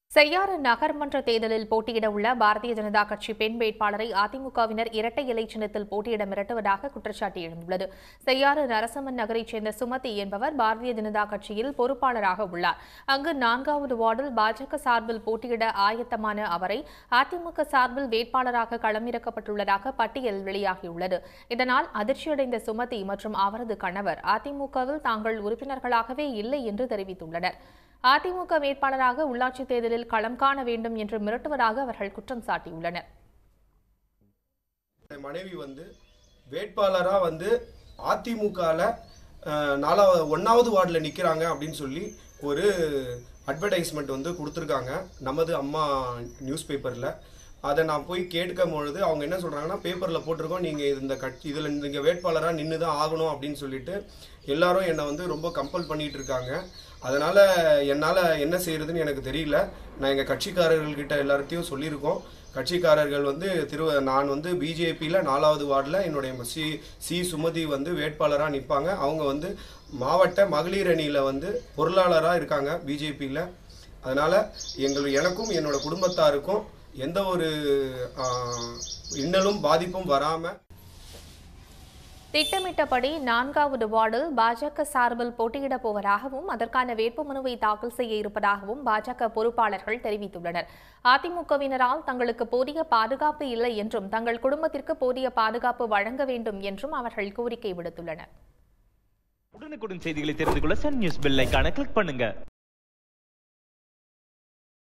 செய்யாறு நகர்மன்ற தேர்தலில் போட்டியிட உள்ள பாரதிய ஜனதா கட்சி பெண் வேட்பாளரை அதிமுகவினர் இரட்டை இலை சின்னத்தில் போட்டியிட மிரட்டுவதாக குற்றச்சாட்டு எழுந்துள்ளது செய்யாறு நரசம்மன் நகரைச் சேர்ந்த சுமதி என்பவர் பாரதிய ஜனதா கட்சியில் பொறுப்பாளராக உள்ளார் அங்கு நான்காவது வார்டில் பாஜக சார்பில் போட்டியிட ஆயத்தமான அவரை அதிமுக சார்பில் வேட்பாளராக களமிறக்கப்பட்டுள்ளதாக பட்டியல் வெளியாகியுள்ளது இதனால் அதிர்ச்சியடைந்த சுமதி மற்றும் அவரது கணவர் அதிமுகவில் தாங்கள் உறுப்பினர்களாகவே இல்லை என்று தெரிவித்துள்ளனர் அதிமுக வேட்பாளராக உள்ளாட்சித் தேர்தலில் களம் காண வேண்டும் என்று மிரட்டுவதாக அவர்கள் குற்றம் சாட்டியுள்ளனர் என் மனைவி வந்து வேட்பாளராக வந்து அதிமுகவில் நாலாவது ஒன்றாவது வார்டில் நிற்கிறாங்க அப்படின்னு சொல்லி ஒரு அட்வர்டைஸ்மெண்ட் வந்து கொடுத்துருக்காங்க நமது அம்மா நியூஸ் பேப்பரில் அதை நான் போய் கேட்கும் பொழுது அவங்க என்ன சொல்கிறாங்கன்னா பேப்பரில் போட்டிருக்கோம் நீங்கள் இந்த கட்சி இதில் நீங்கள் வேட்பாளராக நின்று தான் ஆகணும் அப்படின்னு சொல்லிட்டு எல்லாரும் என்னை வந்து ரொம்ப கம்பல் பண்ணிட்டு இருக்காங்க அதனால் என்னால் என்ன செய்யறதுன்னு எனக்கு தெரியல நான் எங்கள் கட்சிக்காரர்கள்கிட்ட எல்லார்ட்டையும் சொல்லியிருக்கோம் கட்சிக்காரர்கள் வந்து திரு நான் வந்து பிஜேபியில் நாலாவது வார்டில் என்னுடைய சி சி சுமதி வந்து வேட்பாளராக நிற்பாங்க அவங்க வந்து மாவட்ட மகளிர் அணியில் வந்து பொருளாளராக இருக்காங்க பிஜேபியில் அதனால் எங்கள் எனக்கும் என்னோட குடும்பத்தாருக்கும் எந்த ஒரு ஆஹ், இன்னலும் பாதிப்பும் வராமல் திட்டமிட்டபடி நான்காவது வார்டில் பாஜக சார்பில் போட்டியிடப் போவதாகவும் அதற்கான வேட்புமனுவை தாக்கல் செய்ய இருப்பதாகவும் பாஜக பொறுப்பாளர்கள் தெரிவித்துள்ளனர் அதிமுகவினரால் தங்களுக்கு போதிய பாதுகாப்பு இல்லை என்றும் தங்கள் குடும்பத்திற்கு போதிய பாதுகாப்பு வழங்க வேண்டும் என்றும் அவர்கள் கோரிக்கை விடுத்துள்ளனர் உடனுக்குடன் செய்திகளை தெரிந்து கொள்ள சன் நியூஸ் பெல் ஐகானை கிளிக் பண்ணுங்க